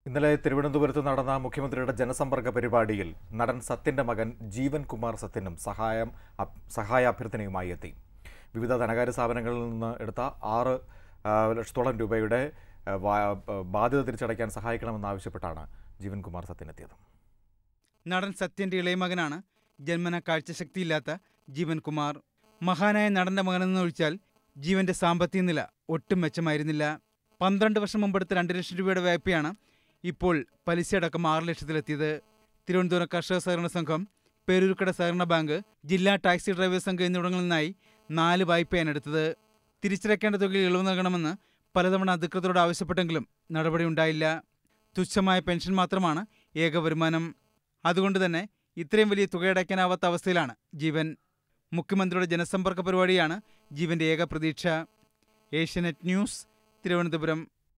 ഇന്നലെ തിരുവനന്തപുരത്ത് നടന്ന മുഖ്യമന്ത്രിയുടെ ജനസമ്പർക്ക പരിപാടിയിൽ നടൻ സത്യന്റെ മകൻ ജീവൻ കുമാർ സത്യനും സഹായം അഭ്- സഹായ അഭ്യർത്ഥനയുമായി എത്തി വിവിധ ധനകാര്യ സ്ഥാപനങ്ങളിൽ നിന്ന് എടുത്ത ആറ് ആ, ലക്ഷത്തോളം രൂപയുടെ ആ, വാ- ബാധ്യത തിരിച്ചടയ്ക്കാൻ സഹായിക്കണമെന്നാവശ്യപ്പെട്ടാണ് ജീവൻ കുമാർ സത്യൻ എത്തിയത് നടൻ സത്യന്റെ ഇളയ മകനാണ് ജന്മന കാഴ്ചശക്തിയില്ലാത്ത ജീവൻ കുമാർ മഹാനായ നടന്റെ മകനെന്ന് ഒഴിച്ചാൽ ജീവന്റെ സാമ്പത്തിക നില ഒട്ടും മെച്ചമായിരുന്നില്ല പന്ത്രണ്ട് വർഷം മുമ്പെടുത്ത രണ്ട് ലക്ഷം രൂപയുടെ വായ്പയാണ് ഇപ്പോൾ പലിശയടക്കം ആറ് ലക്ഷത്തിലെത്തിയത് തിരുവനന്തപുരം കർഷക സഹകരണ സംഘം പേരൂർക്കട സഹകരണ ബാങ്ക് ജില്ലാ ടാക്സി ഡ്രൈവേഴ്സ് സംഘം എന്നിവിടങ്ങളിൽ നിന്നായി നാല് വായ്പയാണ് എടുത്തത് തിരിച്ചടയ്ക്കേണ്ട തുകയിൽ ഇളവ് നൽകണമെന്ന് പലതവണ അധികൃതരോട് ആവശ്യപ്പെട്ടെങ്കിലും നടപടിയുണ്ടായില്ല തുച്ഛമായ പെൻഷൻ മാത്രമാണ് ഏക വരുമാനം അതുകൊണ്ട് തന്നെ ഇത്രയും വലിയ തുകയടയ്ക്കാനാവാത്ത അവസ്ഥയിലാണ് ജീവൻ മുഖ്യമന്ത്രിയുടെ ജനസമ്പർക്ക പരിപാടിയാണ് ജീവന്റെ ഏക പ്രതീക്ഷ ഏഷ്യനെറ്റ് ന്യൂസ് തിരുവനന്തപുരം